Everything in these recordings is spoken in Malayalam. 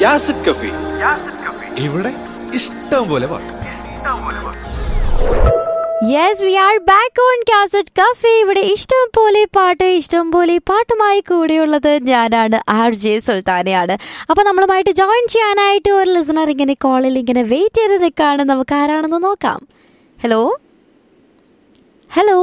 യാസിഡ് കഫി ഇവിടെ ഇഷ്ടം പോലെ പാട്ട് yes we are back on cassette cafe ഇവിടെ ഇഷ്ടം പോലെ പാട്ട് ഇഷ്ടം പോലെ പാട്ടുമായി കൂടെയുള്ളത് ഞാനാണ് ആർ ജെ സുൽത്താനയാണ് അപ്പോൾ നമ്മളുമായിട്ട് ജോയിൻ ചെയ്യാനായിട്ട് ഒരു ലിസണർ ഇങ്ങനെ കോളിൽ ഇങ്ങനെ വെയിറ്റ് ചെയ്ത് നിൽക്കുകയാണ് നമുക്ക് ആരാണെന്ന് നോക്കാം hello hello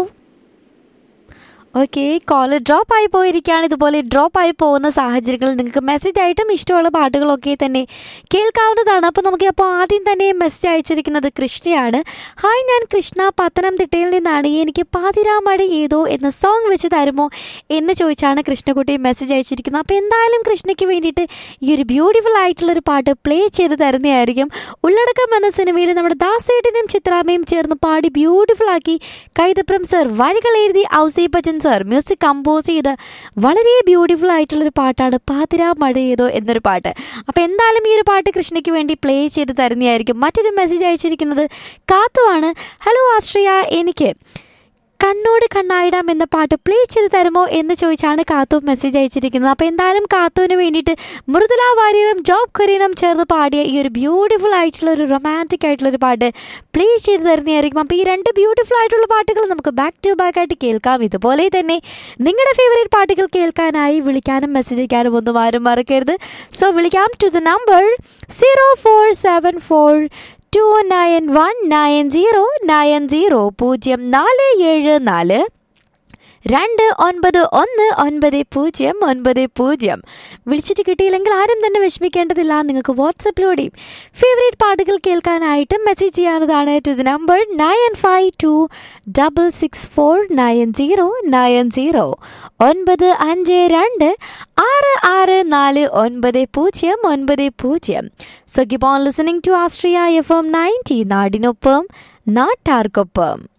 okay call drop ആയി പോയിരിക്കുകയാണ് ഇതുപോലെ ഡ്രോപ്പ് ആയി പോകുന്ന സാഹചര്യങ്ങളിൽ നിങ്ങൾക്ക് മെസ്സേജ് ആയിട്ടും ഇഷ്ടമുള്ള പാട്ടുകളൊക്കെ തന്നെ കേൾക്കാവുന്നതാണ് അപ്പോൾ നമുക്ക് അപ്പോൾ ആദ്യം തന്നെ മെസ്സേജ് അയച്ചിരിക്കുന്നത് കൃഷ്ണയാണ് ഹായ് ഞാൻ കൃഷ്ണ പത്തനംതിട്ടയിൽ നിന്നാണ് എനിക്ക് പാതിരാമഴ ഏതോ എന്ന സോങ് വെച്ച് തരുമോ എന്ന് ചോദിച്ചാണ് കൃഷ്ണകുട്ടി മെസ്സേജ് അയച്ചിരിക്കുന്നത് അപ്പോൾ എന്തായാലും കൃഷ്ണയ്ക്ക് വേണ്ടിയിട്ട് ഈ ഒരു ബ്യൂട്ടിഫുൾ ആയിട്ടുള്ളൊരു പാട്ട് പ്ലേ ചെയ്ത് തരുന്നതായിരിക്കും ഉള്ളടക്കം എന്ന സിനിമയിൽ നമ്മുടെ ദാസേട്ടനും ചിത്രാമയും ചേർന്ന് പാടി ബ്യൂട്ടിഫുൾ ആക്കി കൈതപ്രം സർ വരികൾ എഴുതി Ouseppachan sir music compose ചെയ്ത് വളരെ ബ്യൂട്ടിഫുൾ ആയിട്ടുള്ളൊരു പാട്ടാണ് പാതിരാ മഴ ചെയ്തോ എന്നൊരു പാട്ട് അപ്പോൾ എന്തായാലും ഈ ഒരു പാട്ട് കൃഷ്ണയ്ക്ക് വേണ്ടി പ്ലേ ചെയ്ത് തരുന്നതായിരിക്കും മറ്റൊരു മെസ്സേജ് അയച്ചിരിക്കുന്നത് കാത്തുവാണ് ഹലോ ആശ്രയ എനിക്ക് കണ്ണോട് കണ്ണായിടാം എന്ന പാട്ട് പ്ലേ ചെയ്ത് തരുമോ എന്ന് ചോദിച്ചാണ് കാത്തു മെസ്സേജ് അയച്ചിരിക്കുന്നത് അപ്പോൾ എന്തായാലും കാത്തുവിന് വേണ്ടിയിട്ട് മൃദുല വാര്യരും ജോബ് കൊറിയനും ചേർന്ന് പാടിയ ഈ ഒരു ബ്യൂട്ടിഫുൾ ആയിട്ടുള്ള ഒരു റൊമാൻറ്റിക് ആയിട്ടുള്ള ഒരു പാട്ട് പ്ലേ ചെയ്ത് തരുന്നതായിരിക്കും അപ്പോൾ ഈ രണ്ട് ബ്യൂട്ടിഫുൾ ആയിട്ടുള്ള പാട്ടുകൾ നമുക്ക് ബാക്ക് ടു ബാക്ക് ആയിട്ട് കേൾക്കാം ഇതുപോലെ തന്നെ നിങ്ങളുടെ ഫേവറേറ്റ് പാട്ടുകൾ കേൾക്കാനായി വിളിക്കാനും മെസ്സേജ് അയക്കാനും ഒന്നും ആരും മറക്കരുത് സോ വിളിക്കാം to the number zero four seven four two nine one nine zero nine zero പൂജ്യം നാല് ഏഴ് നാല് രണ്ട് ഒൻപത് ഒന്ന് ഒൻപത് പൂജ്യം ഒൻപത് പൂജ്യം വിളിച്ചിട്ട് കിട്ടിയില്ലെങ്കിൽ ആരും തന്നെ വിഷമിക്കേണ്ടതില്ല നിങ്ങൾക്ക് വാട്സപ്പിലൂടെയും ഫേവറേറ്റ് പാട്ടുകൾ കേൾക്കാനായിട്ട് മെസ്സേജ് ചെയ്യാവുന്നതാണ് to the number nine five two double six four nine zero nine zero ഒൻപത് അഞ്ച് രണ്ട് ആറ് ആറ് നാല് ഒൻപത് പൂജ്യം ഒൻപത് പൂജ്യം so keep on listening to Austria F M ninety നാടിനൊപ്പം നാട്ടാർക്കൊപ്പം